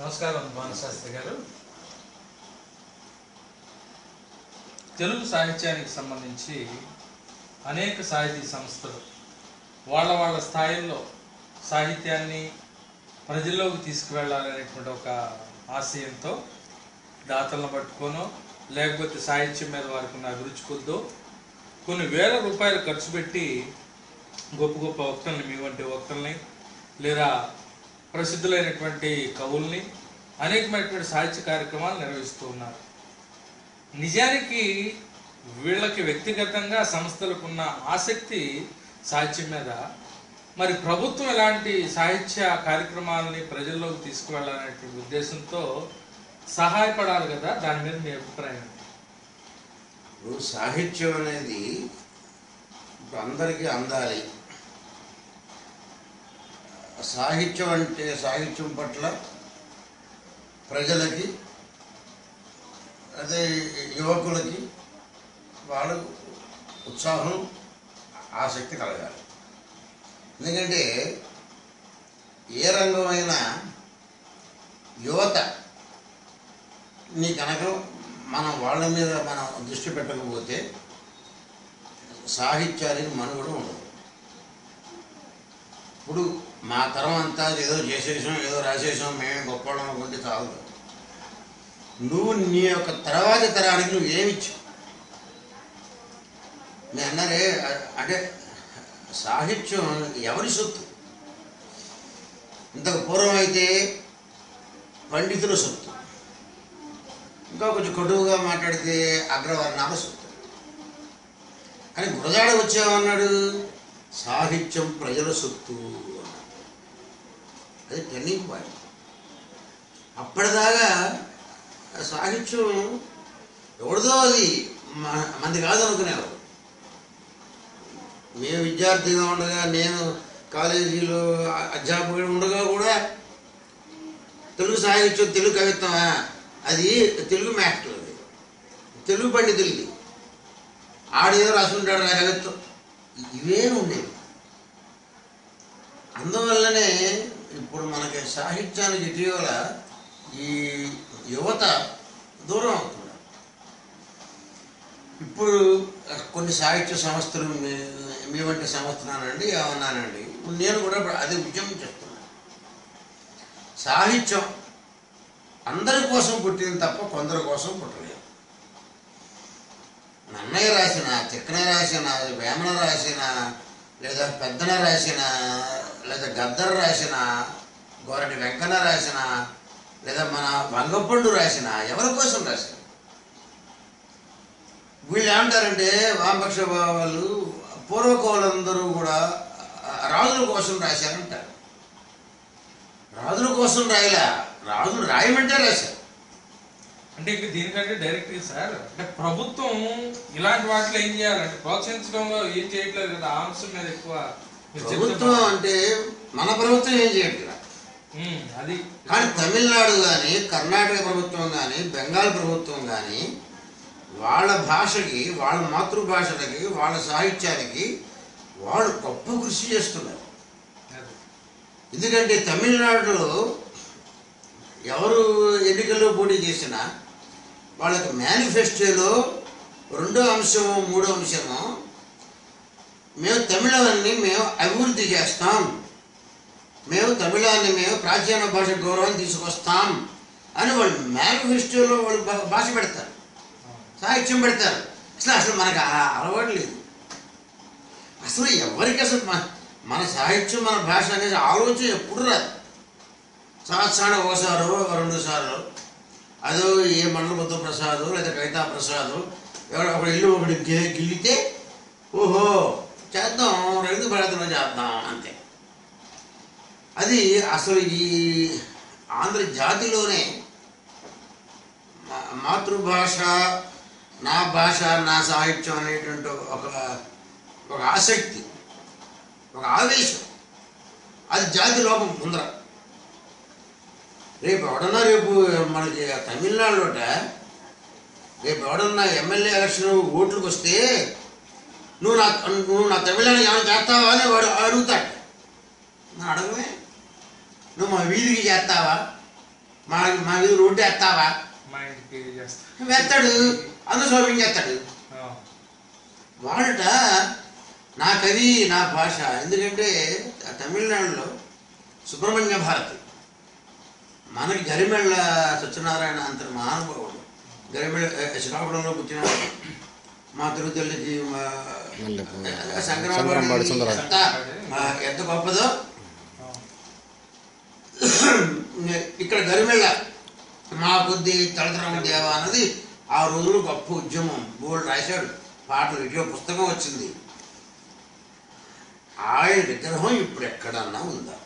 నమస్కారం భానుశాస్త్రి గారు తెలుగు సాహిత్యానికి సంబంధించి అనేక సాహితీ సంస్థలు వాళ్ళ వాళ్ళ స్థాయిల్లో సాహిత్యాన్ని ప్రజల్లోకి తీసుకువెళ్ళాలనేటువంటి ఒక ఆశయంతో దాతలను పట్టుకోనో లేకపోతే సాహిత్యం మీద వారికి ఉన్న అభిరుచి కొద్దో కొన్ని వేల రూపాయలు ఖర్చు పెట్టి గొప్ప గొప్ప వక్తల్ని మీ వంటి వక్తల్ని లేదా ప్రసిద్ధులైనటువంటి కవుల్ని అనేకమైనటువంటి సాహిత్య కార్యక్రమాలు నిర్వహిస్తూ ఉన్నారు నిజానికి వీళ్ళకి వ్యక్తిగతంగా సంస్థలకు ఉన్న ఆసక్తి సాహిత్యం మీద మరి ప్రభుత్వం ఎలాంటి సాహిత్య కార్యక్రమాలని ప్రజల్లోకి తీసుకువెళ్ళాలనేటువంటి ఉద్దేశంతో సహాయపడాలి కదా దాని మీద మీ అభిప్రాయం ఇప్పుడు సాహిత్యం అనేది ఇప్పుడు అందరికీ అందాలి సాహిత్యం అంటే సాహిత్యం పట్ల ప్రజలకి అదే యువకులకి వాళ్ళకు ఉత్సాహం ఆసక్తి కలగాలి ఎందుకంటే ఏ రంగమైనా యువత నీ కనుక మనం వాళ్ళ మీద మనం దృష్టి పెట్టకపోతే సాహిత్యానికి మనుగడ ఉండదు ఇప్పుడు మా తరం అంతా ఏదో చేసేసాం ఏదో రాసేసాం మేమే గొప్పవాళ్ళం అనుకుంటే చాలు నువ్వు నీ యొక్క తర్వాతి తరానికి నువ్వు ఏమిచ్చావు మీ అన్నారే అ- అంటే సాహిత్యం ఎవరి సొత్తు ఇంతకు పూర్వం అయితే పండితుల సొత్తు ఇంకా కొంచెం కటువుగా మాట్లాడితే అగ్రవర్ణాల సొత్తు కానీ గురజాడ వచ్చామన్నాడు సాహిత్యం ప్రజల సొత్తు అన్నాడు అది టర్నింగ్ పాయింట్ అప్పటిదాకా సాహిత్యం ఎవరిదో అది మ- మంది కాదు అనుకునేవారు మేము విద్యార్థిగా ఉండగా నేను కాలేజీలో అ- అధ్యాపకుడు ఉండగా కూడా తెలుగు సాహిత్యం తెలుగు కవిత్వమా అది తెలుగు మ్యాటర్ అది తెలుగు పండితులది ఆడేదో రాసుకుంటాడు నా కవిత్వం ఇవే ఉండేవి అందువల్లనే ఇప్పుడు మనకి సాహిత్యానికి ఇటీవల ఈ యువత దూరం అవుతున్నారు ఇప్పుడు కొన్ని సాహిత్య సంస్థలు మీ- మీ వంటి సంస్థనానండి ఏమన్నానండి ఇప్పుడు నేను కూడా ఇప్పుడు అదే ఉద్యమం చేస్తున్నాను సాహిత్యం అందరి కోసం పుట్టింది తప్ప కొందరి కోసం పుట్టలేదు నన్నయ్య రాసిన తిక్కన రాసిన వేమన రాసిన లేదా పెద్దన రాసిన లేదా గద్దర్ రాసిన గోరటి వెంకన్న రాసిన లేదా మన వంగపండు రాసిన ఎవరి కోసం రాసిన వీళ్ళు ఏమంటారంటే వామపక్ష వాళ్ళు పూర్వకవులందరూ కూడా ఆ, రాజుల కోసం రాశారంటారు రాజుల కోసం రాయలా రాజులు రాయమంటే రాశారు అంటే ఇంక దీనికంటే డైరెక్ట్ సార్ అంటే ప్రభుత్వం ఇలాంటి వాటిలో ఏం చేయాలంటే ప్రోత్సహించడంలో ఏం చేయట్లేదు కదా ఆ అంశం మీద ఎక్కువ మీరు ప్రభుత్వం చెప్తున్నారు. అంటే మన ప్రభుత్వం ఏం చేయట్లేదు ఉమ్, అది కానీ తమిళనాడు కానీ కర్ణాటక ప్రభుత్వం కానీ బెంగాల్ ప్రభుత్వం కానీ వాళ్ళ భాషకి వాళ్ళ మాతృభాషలకి వాళ్ళ సాహిత్యానికి వాళ్ళు గొప్ప కృషి చేస్తున్నారు అది. ఎందుకంటే తమిళనాడులో ఎవరు ఎన్నికల్లో పోటీ చేసినా వాళ్ళకి మేనిఫెస్టోలో రెండో అంశము మూడో అంశము మేము తమిళాన్ని మేము అభివృద్ధి చేస్తాం మేము తమిళాన్ని మేము ప్రాచీన భాష గౌరవం తీసుకొస్తాం అని వాళ్ళు మేనిఫెస్టోలో వాళ్ళు భా- భాష పెడతారు సాహిత్యం పెడతారు అసలు అసలు మనకు ఆ అలవాటు లేదు అసలు ఎవరికి అసలు మన మన సాహిత్యం మన భాష అనేది ఆలోచన ఎప్పుడు రాదు సంవత్సరానికి ఒకసారి రెండు సార్లు అదో ఏ మండల బుద్ధ ప్రసాద్ లేదా కవితా ప్రసాద్ ఎవడో ఒక ఇల్లు ఒకటి గి- గిల్లితే ఓహో చేద్దాం రైతు భారతంలో చేద్దాం అంతే అది అసలు ఈ ఆంధ్ర జాతిలోనే మా- మాతృభాష నా భాష నా సాహిత్యం అనేటువంటి ఒక ఒక ఆసక్తి ఒక ఆవేశం అది జాతి లోపం ముందర రేపు ఎవడన్నా రేపు మనకి తమిళనాడులోట రేపు ఎవడన్నా ఎమ్మెల్యే ఎలక్షన్ ఓట్లకు వస్తే నువ్వు నా నువ్వు నా తమిళనాడు ఏమైనా చేస్తావా అని వాడు అడుగుతాడు నా అడగమే నువ్వు మా వీధికి చేస్తావా మా మా మీద రోడ్డు ఎత్తావా మా ఇంటికి చేస్తా వెత్తాడు అందరూ శోభించేస్తాడు ఆ, వాడట నా కవి నా భాష ఎందుకంటే ఆ తమిళనాడులో సుబ్రహ్మణ్య భారతి మనకి గరిమెళ్ళ సత్యనారాయణ అంత మహానుభావుడు గరిమెళ్ళ ఆ, శ్రీకాకుళంలో పుట్టిన మా తిరుతల్లికి మా మళ్ళీ సంక్రమణ సంక్రమణ సుందర ఎంత ఆ, ఎంత గొప్పదో ఆ, ఇక్కడ గరిమెళ్ళ మా కొద్ది తలతరం దేవ అన్నది ఆ రోజులు గొప్ప ఉద్యమం బోల్డ్ రాశాడు పాటలు ఇట్లా పుస్తకం వచ్చింది ఆయన విగ్రహం ఇప్పుడు ఎక్కడన్నా ఉందా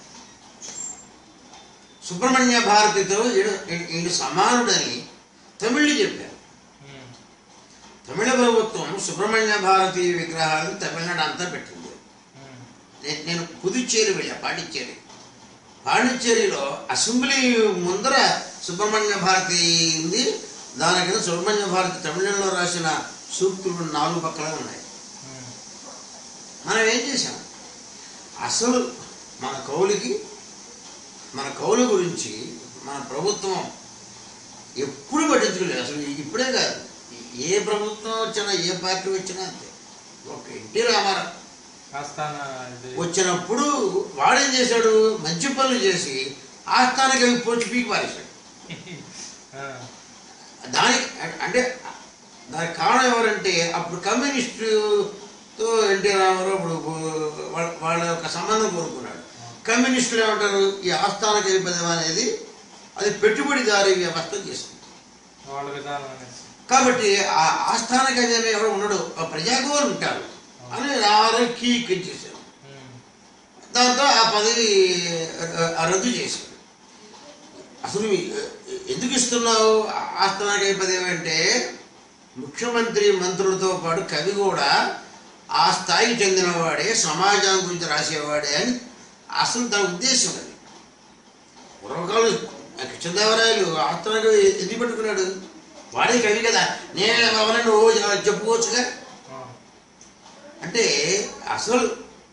సుబ్రహ్మణ్య భారతితో ఈడు- ఈ- ఈయన సమానుడని తమిళ్ చెప్పారు ఉమ్, తమిళ ప్రభుత్వం సుబ్రహ్మణ్య భారతి విగ్రహాలను తమిళనాడు అంతా పెట్టింది ఉమ్, నేను నేను పుదుచ్చేరి వెళ్ళా పాండిచ్చేరి పాండిచ్చేరిలో అసెంబ్లీ ముందర సుబ్రహ్మణ్య భారతి ఉంది దాని కింద సుబ్రహ్మణ్య భారతి తమిళంలో రాసిన సూక్తులు నాలుగు పక్కల ఉన్నాయి ఉమ్, మనం ఏం చేసాం అసలు మన కౌలుకి మన కౌలు గురించి మన ప్రభుత్వం ఎప్పుడు పట్టించుకోలేదు అసలు ఇప్పుడే కాదు ఏ ప్రభుత్వం వచ్చినా ఏ పార్టీ వచ్చినా అంతే ఒక ఎన్టీ రామారావు ఆస్థాన ఇది వచ్చినప్పుడు వాడేం చేశాడు మంచి పనులు చేసి ఆస్థానకి అవి పొడిచి పీకి పారేశాడు ఆ, దానికి అంటే దానికి కారణం ఎవరంటే అప్పుడు కమ్యూనిస్టుతో ఎన్టీ రామారావు ఇప్పుడు వాళ్ళ- వాళ్ళ యొక్క సంబంధం కోరుకున్నాడు కమ్యూనిస్టులు ఏమంటారు ఈ ఆస్థానక విభజన అనేది అది పెట్టుబడిదారీ వ్యవస్థ చేస్తుంది వాళ్ళ విధానం అనేసి కాబట్టి ఆ ఆస్థానక అనేది ఎవరు ఉండడు ఆ ప్రజాగోలు ఉంటారు అని రామారావు కీ ఎక్కించేశారు ఉమ్, దాంతో ఆ పదవి ఆ, రద్దు చేశాడు అసలు మీ- ఎందుకు ఇస్తున్నావు ఆస్థానక పదవి అంటే ముఖ్యమంత్రి మంత్రులతో పాటు కవి కూడా ఆ స్థాయికి చెందినవాడే సమాజం గురించి రాసేవాడే అని అసలు దాని ఉద్దేశం అది పూర్వకాలం కృష్ణదేవరాయలు ఆస్థానక ఎందుకు పెట్టుకున్నాడు వాడే కవి కదా నేను ఎవరైనా ఓ చెప్పుకోవచ్చుగా ఆ, అంటే అసలు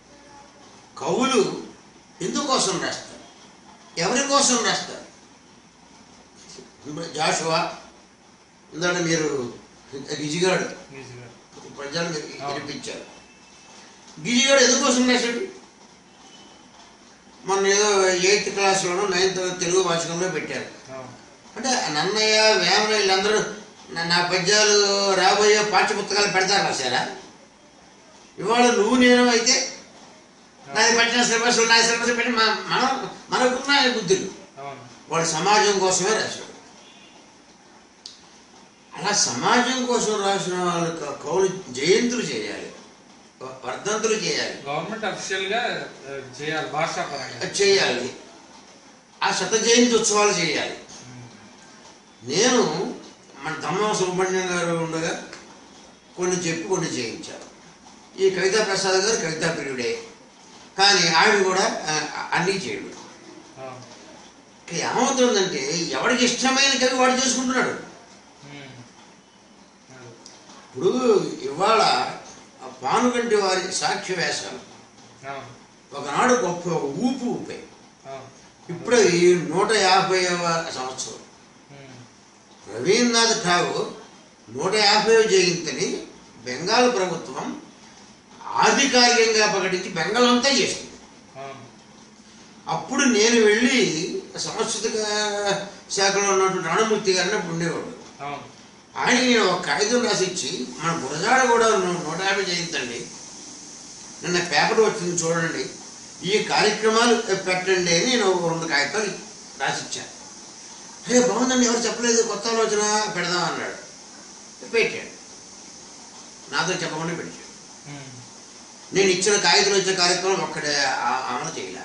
కవులు ఎందుకోసం రాస్తారు ఎవరి కోసం రాస్తారు ఇప్పుడు జాషువా ఇందాక మీరు గిజిగాడు ఈజీగా పద్యాలు మీరు వినిపించారు గిజిగాడు ఎందుకోసం రాశాడు మొన్న ఏదో ఎయిత్ క్లాస్లోనో నైన్త్ తెలుగు వాచకంలో పెట్టారు ఆ, అంటే నన్నయ్య వేమన వీళ్ళందరూ నా- నా పద్యాలు రాబోయే పాఠ్య పుస్తకాలు పెడతారు రాశారా ఇవాళ నువ్వు నేను అయితే నాది పట్టిన సిలబస్ నా సిలబస్ పెట్టి మన- మనం మనకున్న బుద్ధులు అవును వాడు సమాజం కోసమే రాశాడు అలా సమాజం కోసం రాసిన వాళ్ళు క- కౌలు జయంతులు చేయాలి వ- వర్ధంతులు చేయాలి గవర్నమెంట్ అఫీషియల్ గా ఆ, చేయాలి భాషా పరంగా అది చేయాలి ఆ శత జయంతి ఉత్సవాలు చేయాలి ఉమ్, నేను మన దమ్మ సుబ్రహ్మణ్యం గారు ఉండగా కొన్ని చెప్పి కొన్ని చేయించారు ఈ కవితా ప్రసాద్ గారు కవితా ప్రియుడే కానీ ఆవిడ కూడా ఆ, అన్నీ చేయడు ఆ, ఇక్కడ ఏమవుతుందంటే ఎవరికి ఇష్టమైన కవి వాడు చేసుకుంటున్నాడు ఉమ్, అది. ఇప్పుడు ఇవాళ ఆ పానుగంటి వారి సాక్ష్య వేషాలు అవును ఒకనాడు గొప్ప ఊపు ఊపాయి అవును ఇప్పుడు అది నూట యాభైవ సంవత్సరం ఉమ్, రవీంద్రనాథ్ ఠాగూర్ నూట యాభైవ జయంతిని బెంగాల్ ప్రభుత్వం ఆధికారికంగా ప్రకటించి బెంగాల్ అంతా చేసింది అవును అప్పుడు నేను వెళ్ళి సంస్కృతిక శాఖలో ఉన్నటువంటి రణమూర్తి గారిని అప్పుడు ఉండేవాడు అవును ఆయనకి నేను ఒక కాగితం రాసి ఇచ్చి మన గురజాడ కూడా నూ- నూట యాభై జయంతండి నిన్న పేపర్ వచ్చింది చూడండి ఈ కార్యక్రమాలు పెట్టండి అని నేను ఒక రెండు కాగితాలు రాసి ఇచ్చాను హే బాగుందండి ఎవరు చెప్పలేదు కొత్త ఆలోచన పెడదాం అన్నాడు పెట్టాడు నాతో చెప్పకుండా పెట్టాడు ఉమ్, నేను ఇచ్చిన కాగితం ఇచ్చిన కార్యక్రమం ఒక్కడే ఆ- అమలు చేయలే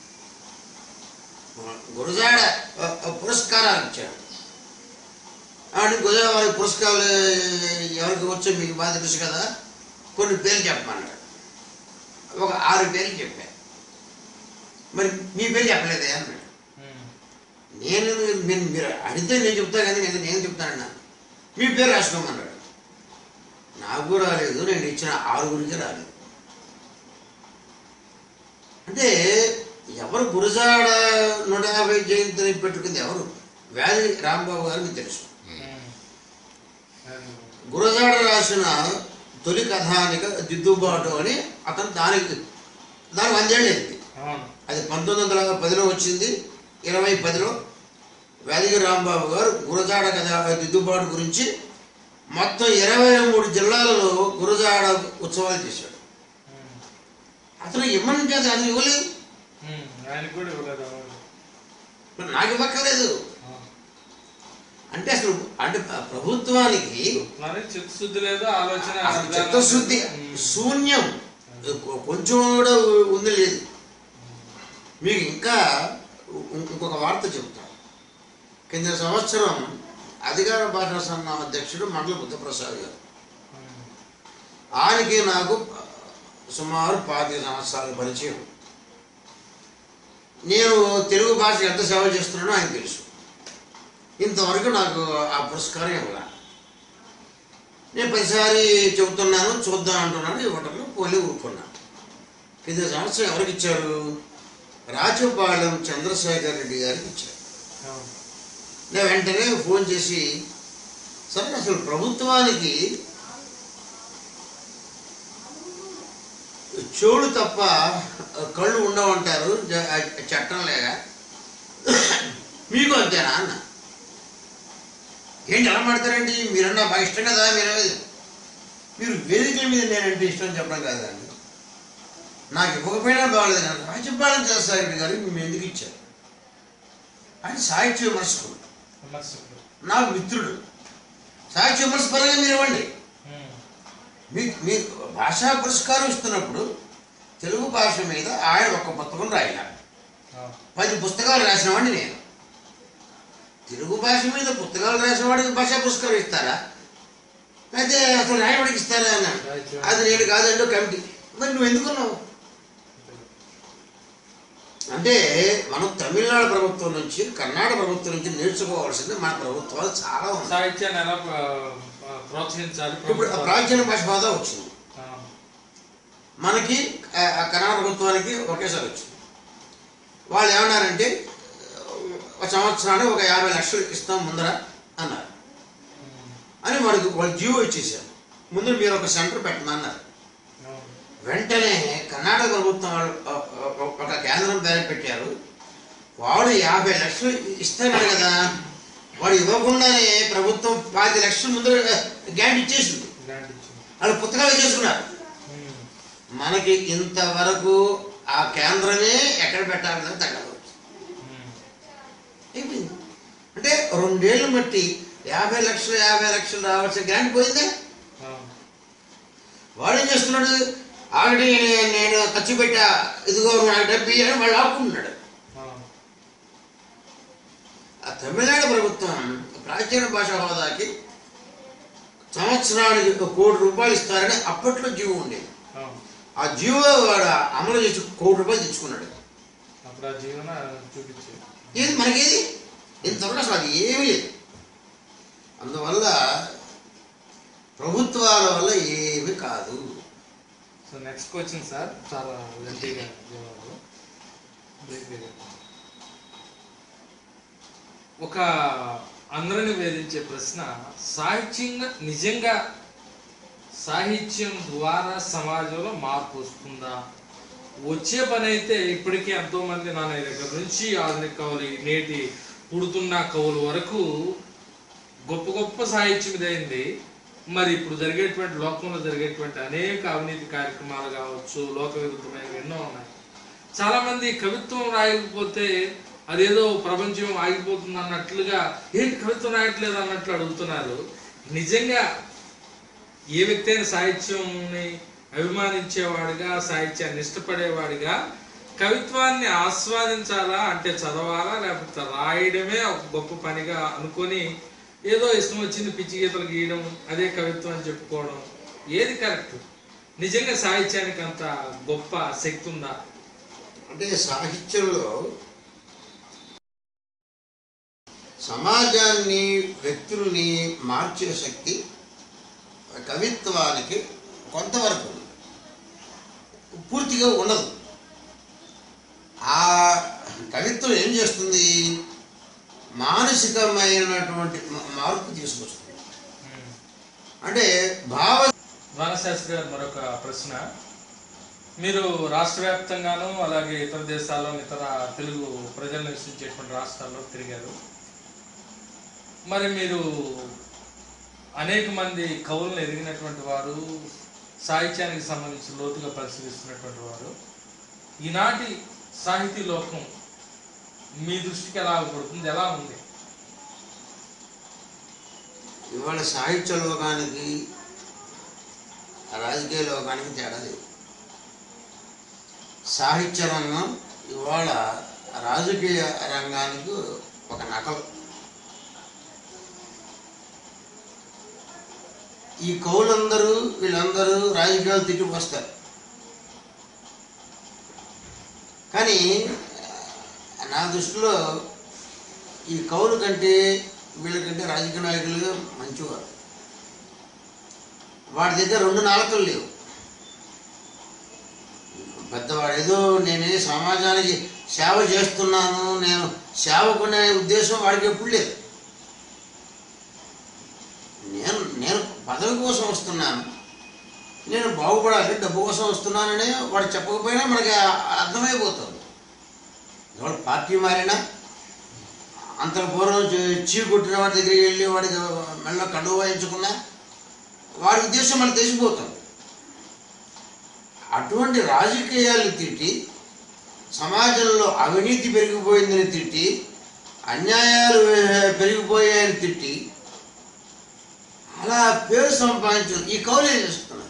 గురజాడ ఆ, ఆ, పురస్కారాలు ఇచ్చాడు అంటే గురజాడ వారి పురస్కారాలు ఎవరికి వచ్చో మీకు బాధ తెలుసు కదా కొన్ని పేర్లు చెప్పమన్నాడు ఒక ఆరు పేర్లు చెప్పా మరి మీ పేరు చెప్పలేదే అన్నాడు ఉమ్, నేను మీరు మీరు అడిగితే నేను చెప్తా కానీ నేను నేను చెప్తానన్నా మీ పేరు రాసుకోమన్నాడు నాకు రాలేదు నేను ఇచ్చిన ఆరుగురికి రాలేదు అంటే ఎవరు గురజాడ నూట యాభై జయంతిని పెట్టుకుంది ఎవరు వ్యాధి రాంబాబు గారికి తెలుసు ఉమ్. అది. గురజాడ రాసిన తొలి కథానిక దిద్దుబాటు అని అతను దానికి దానికి వందేళ్ళు అయింది అవును అది పంతొమ్మిది వందల పదిలో వచ్చింది ఇరవై పదిలో వేదగిరి రాంబాబు గారు గురజాడ కథ దిద్దుబాటు గురించి మొత్తం ఇరవై మూడు జిల్లాలలో గురజాడ ఉత్సవాలు చేశాడు ఉమ్. అతను ఇమ్మని చేత అది ఇవ్వలేదు ఉమ్. ఆయనకు కూడా ఇవ్వలేదు అవును. మరి నాకు ఇవ్వక్కర్లేదు అవును. అంటే అసలు అంటే ప్రభుత్వానికి మరి చిత్తశుద్ధి లేదు ఆలోచన అసలు విధానం చిత్తశుద్ధి ఉమ్. శూన్యం కొ- కొంచెం కూడా ఉంది లేదు మీకు ఇంకా ఇం- ఇంకొక వార్త చెబుతా కింద సంవత్సరం అధికార భాషా సంఘం అధ్యక్షుడు మండల బుద్ధప్రసాద్ గారు ఉమ్. ఆయనకి నాకు సుమారు పాతిక సంవత్సరాల పరిచయం నేను తెలుగు భాష ఎంత సేవ చేస్తున్నానో ఆయన తెలుసు ఇంతవరకు నాకు ఆ పురస్కారం ఇవ్వాల నేను ప్రతిసారి చెబుతున్నాను చూద్దాం అంటున్నాను ఇవ్వటంలో పోలీ ఊరుకున్నాను కింద సంవత్సరం ఎవరికి ఇచ్చారు రాజపాళెం చంద్రశేఖర్ రెడ్డి గారికి ఇచ్చారు అవును. నేను వెంటనే ఫోన్ చేసి సరే అసలు ప్రభుత్వానికి చెవులు తప్ప కళ్ళు ఉండవంటారు జ- ఆ చట్టం లేక మీకు అంతేనా అన్న ఏంటి ఎలా మాడతారండి మీరన్నా బాగా ఇష్టం కదా మీరు మీరు వేదికల మీద నేనంటే ఇష్టం చెప్పడం కాదండి నాకు ఇవ్వకపోయినా బాగలేదు కానీ రాజ్యపాలన చేస్తారెడ్డి గారు మేము ఎందుకు ఇచ్చారు ఆయన సాహిత్య విమర్శకుడు విమర్శకుడు నాకు మిత్రుడు సాహిత్య విమర్శ పరంగా మీరు ఇవ్వండి ఉమ్. మీ మీ భాషా పురస్కారం ఇస్తున్నప్పుడు తెలుగు భాష మీద ఆయన ఒక పుస్తకం రాయాల అవును. పది పుస్తకాలు రాసినవాడిని నేను తెలుగు భాష మీద పుస్తకాలు రాసిన వాడికి భాషా పురస్కారం ఇస్తారా అయితే అసలు రాయవాడికి ఇస్తారా అన్నాడు సాహిత్యం. అది నేను కాదండి కమిటీ మరి నువ్వు ఎందుకున్నావు అంటే మనం తమిళనాడు ప్రభుత్వం నుంచి కర్ణాటక ప్రభుత్వం నుంచి నేర్చుకోవాల్సింది మన ప్రభుత్వాలు చాలా ఉన్నాయి సాహిత్యాన్ని ఎలా ఆ, ఆ, ప్రోత్సహించాలి ఇప్పుడు ప్రభుత్వాలు? ప్రాచీన భాష హోదా వచ్చింది అవును. మనకి ఆ, ఆ కర్ణాటక ప్రభుత్వానికి ఒకేసారి వచ్చింది వాళ్ళు ఏమన్నారంటే ఒక సంవత్సరానికి ఒక యాభై లక్షలు ఇస్తాం ముందర అన్నారు ఉమ్. అని మనకు వాళ్ళు జీవో ఇచ్చేసారు ముందు మీరు ఒక సెంటర్ పెట్టమన్నారు అన్నారు అవును. వెంటనే కర్ణాటక ప్రభుత్వం వాళ్ళు ఒ- ఒ- ఒక కేంద్రం పేరు పెట్టారు వాడు యాభై లక్షలు ఇస్తాడు కదా వాడు ఇవ్వకుండానే ప్రభుత్వం పాతి లక్షలు ముందు గ్యారెంటీ ఇచ్చేసింది ఇలాంటి ఇచ్చింది. వాళ్ళు పుస్తకాలు చేసుకున్నారు ఉమ్. మనకి ఇంతవరకు ఆ కేంద్రమే ఎక్కడ పెట్టాలని తగ్గదు ఉమ్. అయిపోయింది అంటే రెండేళ్ళు బట్టి యాభై లక్షలు యాభై లక్షలు రావాల్సిన గ్రాంట్ పోయిందా అవును. వాడు ఏం చేస్తున్నాడు ఆల్రెడీ నేను ఖర్చు పెట్టా ఇదిగో నాకు డబ్బు అని వాళ్ళు ఆపుకుంటున్నాడు అవును. ఆ తమిళనాడు ప్రభుత్వం ప్రాచీన భాష హోదాకి సంవత్సరానికి ఒక కోటి రూపాయలు ఇస్తారని అప్పట్లో జీవో ఉండేది అవును. ఆ జీవో వాడు అమలు చేసి కోటి రూపాయలు తెచ్చుకున్నాడు అప్పుడు ఆ జీవన చూపించేది ఏది మనకేది ఇంతవరకు అసలు అది ఏమీ లేదు అందువల్ల ప్రభుత్వాల వల్ల ఏమీ కాదు సో నెక్స్ట్ క్వశ్చన్ సార్ చాలా లెంతీగా జవాబు బ్రీఫ్గా చెప్తాను. ఒక అందరిని వేధించే ప్రశ్న సాహిత్యంగా నిజంగా సాహిత్యం ద్వారా సమాజంలో మార్పు వస్తుందా వచ్చే పని అయితే ఇప్పటికే ఎంతో మంది నాన్న దగ్గర నుంచి ఆధునిక కవులు నేటి పుడుతున్న కవుల వరకు గొప్ప గొప్ప సాహిత్యం ఇదైంది మరి ఇప్పుడు జరిగేటువంటి లోకంలో జరిగేటువంటి అనేక అవినీతి కార్యక్రమాలు కావచ్చు లోక విరుద్ధమైనవి ఎన్నో ఉన్నాయి చాలా మంది కవిత్వం రాయకపోతే అదేదో ప్రపంచం ఆగిపోతుంది అన్నట్లుగా ఏంటి కవిత్వం రాయట్లేదు అన్నట్లు అడుగుతున్నారు నిజంగా ఏ వ్యక్తి అయినా సాహిత్యంని అభిమానించేవాడిగా సాహిత్యాన్ని ఇష్టపడేవాడిగా కవిత్వాన్ని ఆస్వాదించాలా అంటే చదవాలా లేకపోతే రాయడమే ఒక గొప్ప పనిగా అనుకొని ఏదో ఇష్టం వచ్చింది పిచ్చి గీతలు గీయడం అదే కవిత్వం అని చెప్పుకోవడం ఏది కరెక్ట్ నిజంగా సాహిత్యానికి అంత గొప్ప శక్తి ఉందా అంటే సాహిత్యంలో సమాజాన్ని వ్యక్తుల్ని మార్చే శక్తి కవిత్వానికి కొంతవరకు ఉంది. పూర్తిగా ఉండదు ఆ కవిత్వం ఏం చేస్తుంది మానసికమైనటువంటి మా- మార్పు తీసుకొస్తుంది ఉమ్. అంటే భావ వనశాస్త్రి గారు మరొక ప్రశ్న మీరు రాష్ట్ర వ్యాప్తంగాను అలాగే ఇతర దేశాల్లో ఇతర తెలుగు ప్రజలు నివసించేటువంటి రాష్ట్రాల్లో తిరిగారు మరి మీరు అనేక మంది కవులను ఎదిగినటువంటి వారు సాహిత్యానికి సంబంధించి లోతుగా పరిశీలిస్తున్నటువంటి వారు ఈనాటి సాహితీ లోకం మీ దృష్టికి ఎలా పడుతుంది ఎలా ఉంది ఇవాళ సాహిత్య లోకానికి రాజకీయ లోకానికి తేడా లేదు సాహిత్య రంగం ఇవాళ రాజకీయ రంగానికి ఒక నకలు ఈ కవులందరూ వీళ్ళందరూ రాజకీయాలు తిట్టిపోస్తారు కానీ నా దృష్టిలో ఈ కవుల కంటే వీళ్ళకంటే రాజకీయ నాయకులుగా మంచివారు వాడి దగ్గర రెండు నాలుకలు లేవు పెద్దవాడు ఏదో నేనే సమాజానికి సేవ చేస్తున్నాను నేను సేవకునే ఉద్దేశం వాడికి ఎప్పుడు లేదు నేను నేను పదవి కోసం వస్తున్నాను నేను బాగుపడాలి డబ్బు కోసం వస్తున్నానని వాడు చెప్పకపోయినా మనకి అర్థమైపోతుంది ఎవరు పార్టీ మారినా అంతల పూర్వం చీ- చీ కొట్టిన వాడి దగ్గరికి వెళ్ళి వాడికి మెల్ల కండువ వాయించుకున్నా వాడి ఉద్దేశం మనకు తెలిసిపోతుంది అటువంటి రాజకీయాలు తిట్టి సమాజంలో అవినీతి పెరిగిపోయిందని తిట్టి అన్యాయాలు ఏ, పెరిగిపోయాయని తిట్టి అలా పేరు సంపాదించు ఈ కవులు ఏం చేస్తున్నారు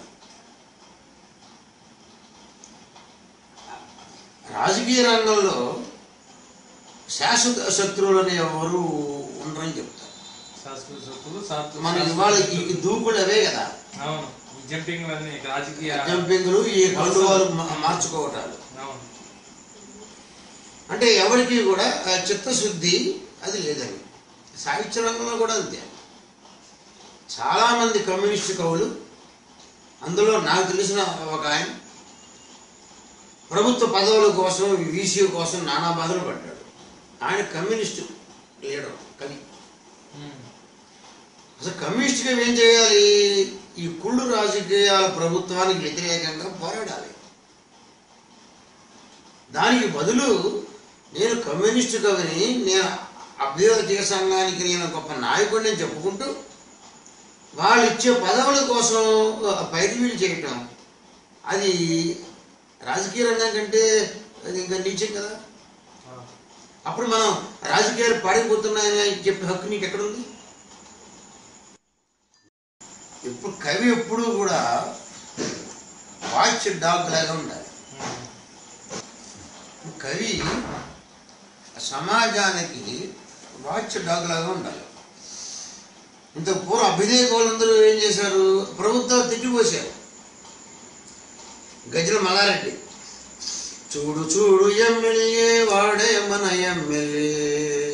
రాజకీయ రంగంలో శాశ్వత శత్రువులని ఎవరు ఉండరని చెప్తారు శాస్త్రీయ సొత్తులు శాస్త్ర- మన ఇవాళ ఈ ఈ దూకుడు అవే కదా అవును ఈ జంపింగ్ అన్ని రాజకీయ జంపింగ్లు ఈ కండువాలు మా- మార్చుకోవటాలు అవును అంటే ఎవరికి కూడా ఆ చిత్తశుద్ధి అది లేదని సాహిత్య రంగంలో కూడా అంతే చాలామంది కమ్యూనిస్ట్ కవులు అందులో నాకు తెలిసిన ఒక ఆయన ప్రభుత్వ పదవుల కోసం వీసీ కోసం నానా బాధలు పడ్డాడు ఆయన కమ్యూనిస్టు లీడర్ కవి ఉమ్. అసలు కమ్యూనిస్ట్గా ఏం చేయాలి ఈ కుళ్ళు రాజకీయాల ప్రభుత్వానికి వ్యతిరేకంగా పోరాడాలి దానికి బదులు నేను కమ్యూనిస్ట్ కవిని నేను అభ్యుదయ సంఘానికి నేను గొప్ప నాయకుడిని అని చెప్పుకుంటూ వాళ్ళు ఇచ్చే పదవుల కోసం పైరువీలు చేయటం అది రాజకీయ రంగం కంటే అది ఇంకా నీచం కదా ఆ. అప్పుడు మనం రాజకీయాలు పాడిపోతున్నాయని చెప్పే హక్కు నీకు ఎక్కడుంది ఇప్పుడు కవి ఎప్పుడు కూడా వాచ్ డాగ్ లాగా ఉండాలి ఉమ్. కవి సమాజానికి వాచ్ డాగ్ లాగా ఉండాలి ఇంత పూర్వం అభ్యుదయ కవులందరూ ఏం చేశారు ప్రభుత్వాలు తిట్టిపోశారు గజల మల్లారెడ్డి చూడు చూడు ఎమ్మెల్యే వాడే మన ఎమ్మెల్యే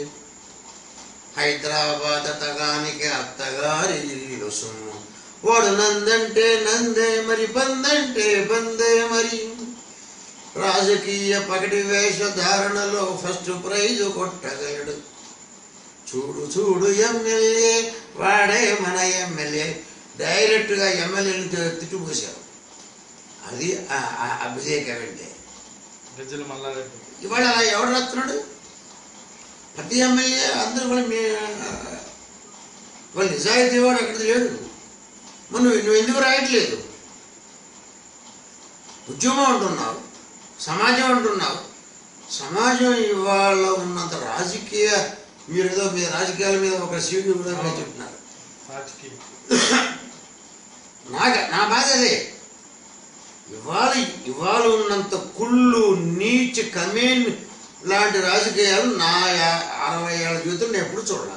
హైదరాబాద్ అతగానికి అత్తగారి ఇల్లు సొమ్ము వాడు నందంటే నందే మరి బందంటే బందే మరి రాజకీయ పగటి వేషధారణలో ఫస్ట్ ప్రైజ్ కొట్టగలడు చూడు చూడు ఎమ్మెల్యే వాడే మన ఎమ్మెల్యే డైరెక్ట్గా ఎమ్మెల్యేని తిట్టుపోశారు అది ఆ- ఆ అభ్యుదయ కవి అంటే గజ్జల మల్లారెడ్డి ఇవాళ అలా ఎవడు రాస్తున్నాడు ప్రతి ఎమ్మెల్యే అందరూ కూడా మీ వాళ్ళు నిజాయితీ వాడు అక్కడ లేడు మరి నువ్వు నువ్వు ఎందుకు రాయట్లేదు ఉద్యమం అంటున్నావు సమాజం అంటున్నావు సమాజం ఇవాళ ఉన్నంత రాజకీయ మీరు ఏదో మీ రాజకీయాల మీద ఒక సీటు కూడా మీరు చెప్తున్నారు రాజకీయ నాకు నా బాధ అదే ఇవాళ ఇవాళ ఉన్నంత కుళ్ళు నీచ కమేన్ లాంటి రాజకీయాలు నా యా- అరవై ఏళ్ళ జీవితం నేను ఎప్పుడు చూడాలి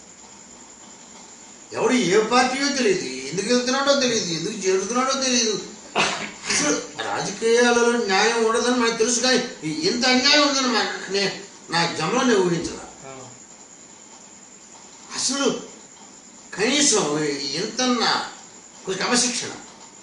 ఎవడు ఏ పార్టీయో తెలియదు ఎందుకు వెళ్తున్నాడో తెలియదు ఎందుకు చేరుతున్నాడో తెలియదు అసలు రాజకీయాలలో న్యాయం ఉండదని మనకు తెలుసు కానీ ఇంత అన్యాయం ఉందని మన- నే- నా జమలో నేను ఊహించదా అవును. అసలు కనీసం ఎంతన్నా కొంచెం క్రమశిక్షణ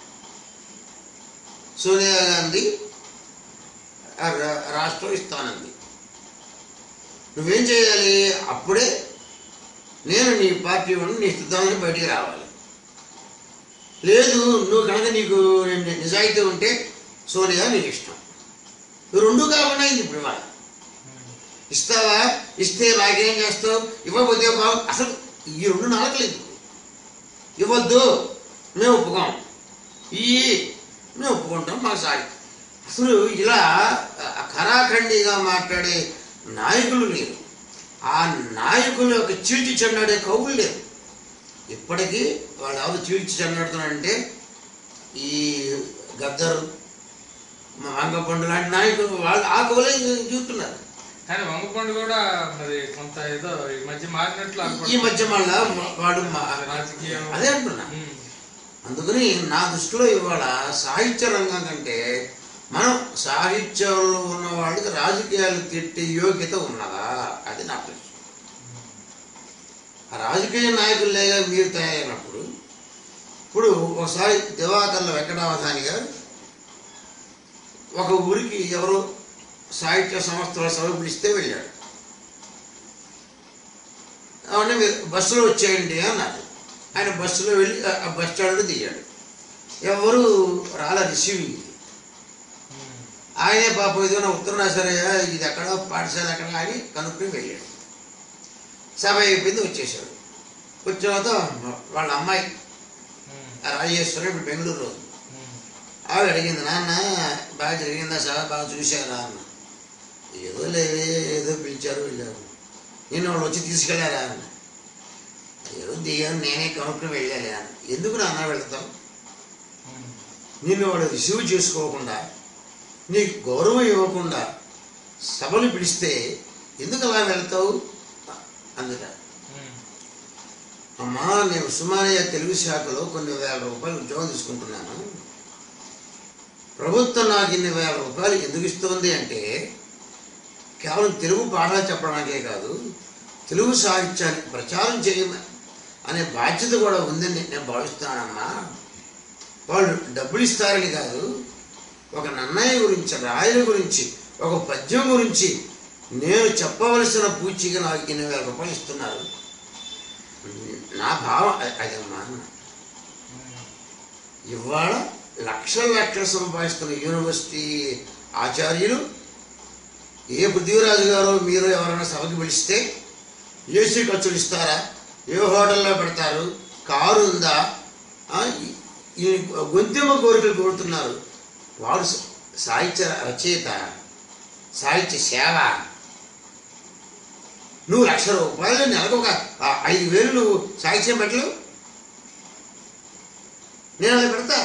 సోనియా గాంధీ ఆ రా- రాష్ట్రం ఇస్తానంది నువ్వేం చేయాలి అప్పుడే నేను నీ పార్టీ వాడిని నీ సిద్ధాంతం బయటికి రావాలి లేదు నువ్వు కనుక నీకు ని- నిజాయితీ ఉంటే సోనియా నీకు ఇష్టం నువ్వు రెండు కాకుండా అయింది ఇప్పుడు ఇవాళ ఇస్తావా ఇస్తే నాకేం చేస్తావు ఇవ్వకపోతే బాగు అసలు ఈ రెండు నాలుగలేదు ఇవ్వద్దు మేము ఒప్పుకోం ఈ మేము ఒప్పుకుంటాం మాకు సాగి అసలు ఇలా ఆ, ఖరాఖండిగా మాట్లాడే నాయకులు లేరు ఆ నాయకుల యొక్క చీల్చి చెండాడే కవులు లేరు ఇప్పటికీ వాళ్ళు ఎవరు చీల్చి చెండాడుతున్నారంటే ఈ గద్దరు వంగపండు లాంటి నాయకులు వాళ్ళు ఆ కవులే చూస్తున్నారు కానీ వంగపండు కూడా మరి కొంత ఏదో ఈ మధ్య మారినట్లు ఈ అనుకుంటున్నా. మధ్య మళ్ళా వాడు మా- రాజకీయం అదే అంటున్నా ఉమ్. అందుకని నా దృష్టిలో ఇవాళ సాహిత్య రంగం కంటే మనం సాహిత్యంలో ఉన్న వాళ్ళకి రాజకీయాలు తిట్టే యోగ్యత ఉన్నదా అది నా ప్రశ్న ఆ రాజకీయ నాయకుల్లేగా మీరు తయారైనప్పుడు ఇప్పుడు ఒకసారి దివాకర్ల వెంకటావధాని గారు ఒక ఊరికి ఎవరో సాహిత్య సంస్థల సభ పిలిస్తే వెళ్ళాడు అవునే మీరు బస్సులో వచ్చేయండి అన్నారు ఆయన బస్సులో వెళ్ళి ఆ- ఆ బస్ స్టాండ్లో దిగాడు ఎవరు రాల రిసీవింగ్ ఉమ్. ఆయనే పాపం ఏదైనా ఉత్తరం రాశారయ్యా ఇది ఎక్కడ పాఠశాల ఎక్కడ అని కనుక్కుని వెళ్ళాడు సభ అయిపోయింది వచ్చేసాడు వచ్చిన తర్వాత వాళ్ళ అమ్మాయి ఉమ్. ఆ రాజేశ్వరం ఇప్పుడు బెంగళూరులో ఉంది. ఉమ్. ఆవిడ అడిగింది నాన్న బాగా జరిగిందా సార్ బాగా చూశారా అన్న ఏదో లేవే ఏదో పిలిచారు వెళ్ళారు నేను వాళ్ళు వచ్చి తీసుకెళ్ళారా అన్న ఏదో దిగాను నేనే కనుక్కుని వెళ్ళాలి అన్న ఎందుకు నాన్న వెళ్తాం ఉమ్. నిన్ను వాడు రిసీవ్ చేసుకోకుండా నీకు గౌరవం ఇవ్వకుండా సభలు పిలిస్తే ఎందుకు అలా వెళ్తావు అందుక ఉమ్. అమ్మా నేను సుమారయ్య తెలుగు శాఖలో కొన్ని వేల రూపాయలు ఉద్యోగం తీసుకుంటున్నాను ప్రభుత్వం నాకు ఇన్ని వేల రూపాయలు ఎందుకు ఇస్తుంది అంటే కేవలం తెలుగు పాఠాలు చెప్పడానికే కాదు తెలుగు సాహిత్యాన్ని ప్రచారం చేయమ అనే బాధ్యత కూడా ఉందని నేను భావిస్తున్నానమ్మా వాళ్ళు డబ్బులు ఇస్తారని కాదు ఒక నన్నయ్య గురించి రాయల గురించి ఒక పద్యం గురించి నేను చెప్పవలసిన పూచిగా నాకు ఇన్ని వేల రూపాయలు ఇస్తున్నారు నా భావం అ- అదమ్మా ఉమ్. ఇవాళ లక్షల లక్షలు సంపాదిస్తున్న యూనివర్సిటీ ఆచార్యులు ఏ పృథ్వీరాజు గారు మీరు ఎవరైనా సభకి పిలిస్తే ఏసీ ఖర్చులు ఇస్తారా ఏ హోటల్లో పెడతారు కారు ఉందా ఆ, ఈ- ఈ గొంతెమ్మ కోరికలు కోరుతున్నారు వాడు స- సాహిత్య రచయిత సాహిత్య సేవ నువ్వు లక్ష రూపాయలు నెలకు ఒక ఆ, ఐదు వేలు నువ్వు సాహిత్యం పెట్టలేవు నేను అది పెడతా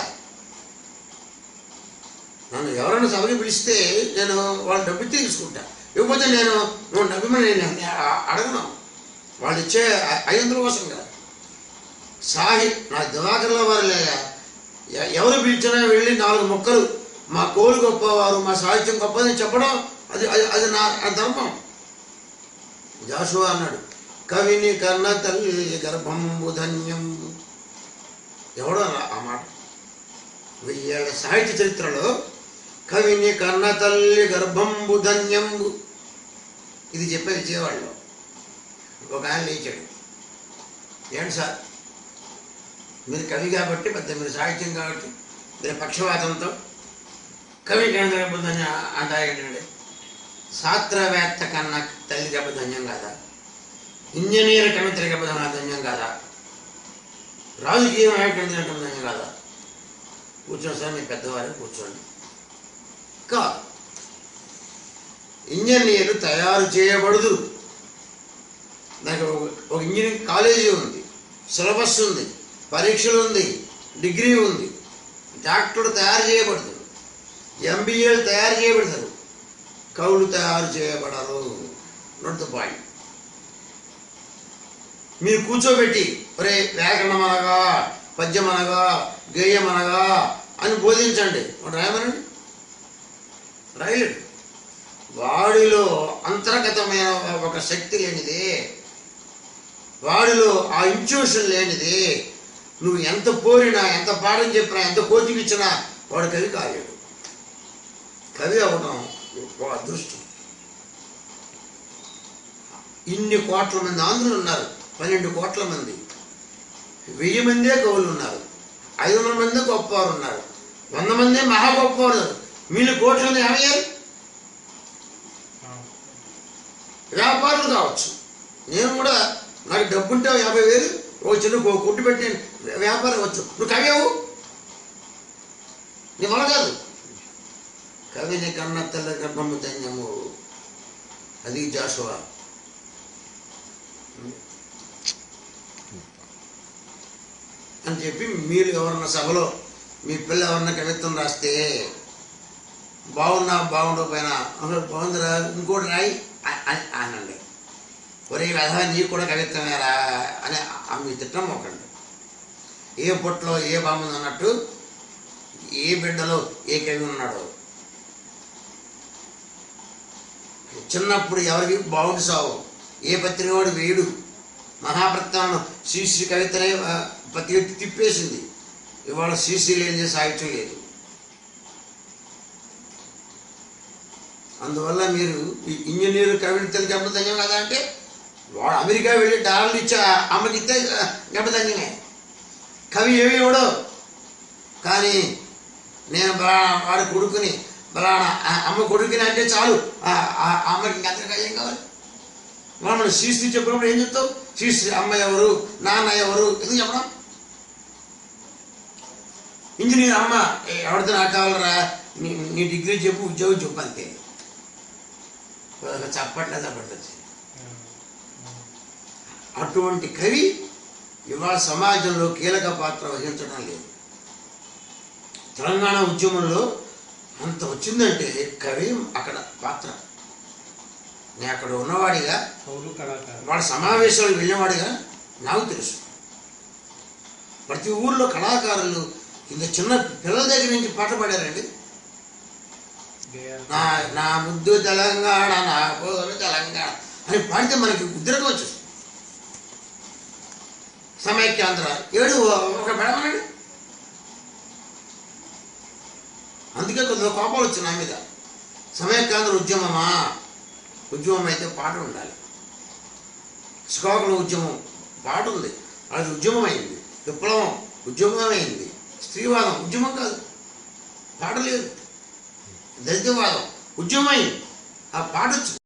నన్ను ఎవరైనా సభకి పిలిస్తే నేను వాళ్ళ డబ్బు ఇస్తే తీసుకుంటా ఇవ్వకపోతే నేను నువ్వు డబ్బు నేను అ- అడగను వాళ్ళు ఇచ్చే ఐ- ఐదు వందల కోసం కదా సాహి నా దివాకర్ల వారు లేదా ఎ- ఎవరు పిలిచినా వెళ్ళి నాలుగు మొక్కలు మా కోలు గొప్పవారు మా సాహిత్యం గొప్పదని చెప్పడం అది అది అది నా నా ధర్మం జాషువా అన్నాడు కవిని కన్న తల్లి గర్భంబు ధన్యం ఎవడో అలా ఆ మాట వెయ్యేళ్ల సాహిత్య చరిత్రలో కవిని కన్న తల్లి గర్భంబు ధన్యంబు ఇది చెప్పే విజయవాడలో ఒక ఆయన లేచాడు ఏంటి సార్ మీరు కవి కాబట్టి పెద్ద మీరు సాహిత్యం కాబట్టి మీరు పక్షవాతంతో కవి కన్నా ధన్యం అంటారేంటండి శాస్త్రవేత్త కన్నా తల్లి దెబ్బ ధన్యం కాదా ఇంజనీర్ కన్నా తల్లి దెబ్బ ధన్యం కాదా రాజకీయ నాయకుడు ధన్యం కాదా కూర్చోండి సార్ మీ పెద్దవారు కూర్చోండి కాదు ఇంజనీర్ తయారు చేయబడదు నాకు ఒక- ఒక ఇంజనీరింగ్ కాలేజీ ఉంది సిలబస్ ఉంది పరీక్షలు ఉంది డిగ్రీ ఉంది డాక్టర్ తయారు చేయబడతాడు ఎంబీఏలు తయారు చేయబడతారు కవులు తయారు చేయబడరు నాట్ ద పాయింట్ మీరు కూర్చోబెట్టి ఒరే వ్యాకరణం అనగా పద్యం అనగా గేయం అనగా అని బోధించండి వాడు రాయమనండి రాయలేడు వాడిలో అంతర్గతమైన ఒక శక్తి లేనిది వాడిలో ఆ ఇంట్యూషన్ లేనిది నువ్వు ఎంత పోరినా ఎంత పాఠం చెప్పినా ఎంత కోచింగ్ ఇచ్చినా వాడు కవి కాలేడు కవి అవడం ఒక అదృష్టం ఇన్ని కోట్ల మంది ఆంధ్రులు ఉన్నారు పన్నెండు కోట్ల మంది వెయ్యి మందే కవులు ఉన్నారు ఐదు వందల మంది గొప్పవారు ఉన్నారు వంద మంది మహా గొప్పవారు ఉన్నారు. వీళ్ళు కోట్ల మంది ఏమయ్యారు వ్యాపారులు కావచ్చు నేను కూడా నాకు డబ్బుంటే యాభై వేలు ఓ చిన్న కో- కొట్టు పెట్టి వ్యాపారం వచ్చు నువ్వు కవియవు నీ వల్ల కాదు కవిని కన్న తెల్ల గర్భము ధన్యము అది జాషువా అని చెప్పి మీరు ఎవరన్నా సభలో మీ పిల్ల ఎవరన్నా కవిత్వం రాస్తే బాగున్నా బాగుండకపోయినా అసలు బాగుందిరా ఇంకోటి రాయి అ- అని అనండి ఒరే వెధవ నీకు కూడా కవిత్వమేరా అని ఆ మీ తిట్టం ఒకండి ఏ పొట్లో ఏ బాగుంది అన్నట్టు ఏ బిడ్డలో ఏ కవి ఉన్నాడో చిన్నప్పుడు ఎవరికి బాగుండు సావు ఏ పత్రిక వాడు వేయుడు మహాప్రస్థానం శ్రీశ్రీ కవితనే ఆ, ప్రతి ఎత్తి తిప్పేసింది ఇవాళ శ్రీశ్రీ లేని సాహిత్యం లేదు అందువల్ల మీరు ఈ ఇంజనీరు కవితలు గెబ్బతంజం కదా అంటే వాడు అమెరికా వెళ్ళి డాలర్లు ఇచ్చి ఆ అమ్మకి ఇస్తే గెబ్బతంజమే కవి ఏమి ఇవ్వడు కానీ నేను బలా వాడి కొడుకుని బలానా ఆ అమ్మ కొడుకుని అంటే చాలు ఆ ఆ అమ్మకి ఇంకంతగా ఏం కావాలి మనం మనం శ్రీశ్రీ చెప్పినప్పుడు ఏం చెప్తావు శ్రీశ్రీ అమ్మ ఎవరు నాన్న ఎవరు ఎందుకు చెప్పడం ఇంజనీర్ అమ్మ ఏ, ఎవరితో నాకు కావాలరా నీ నీ డిగ్రీ చెప్పు ఉద్యోగం చెప్పు అంతే చప్పట్లే చప్పట్లేదు అటువంటి కవి ఇవాళ సమాజంలో కీలక పాత్ర వహించడం లేదు తెలంగాణ ఉద్యమంలో అంత వచ్చిందంటే కవి అక్కడ పాత్ర నేను అక్కడ ఉన్నవాడిగా కవులు కళాకారులు వాళ్ళ సమావేశాలు వెళ్ళేవాడిగా నాకు తెలుసు ప్రతి ఊర్లో కళాకారులు ఇంత చిన్న పిల్లల దగ్గర నుంచి పాట పాడారండి గేయాలు నా నా ముద్దు తెలంగాణ నా పోరు తెలంగాణ అని పాడితే మనకి ఉద్రేకం వచ్చేస్తుంది సమైక్యాంధ్ర ఏడు ఒక పెడమనండి అందుకే కొద్దిగా కోపాలు వచ్చింది నా మీద సమైక్యాంధ్ర ఉద్యమమా ఉద్యమం అయితే పాట ఉండాలి శ్రీకాకుళం ఉద్యమం పాట ఉంది అది ఉద్యమం అయింది విప్లవం ఉద్యమం అయింది స్త్రీవాదం ఉద్యమం కాదు పాట లేదు దళితవాదం ఉద్యమం అయింది ఆ పాట వచ్చింది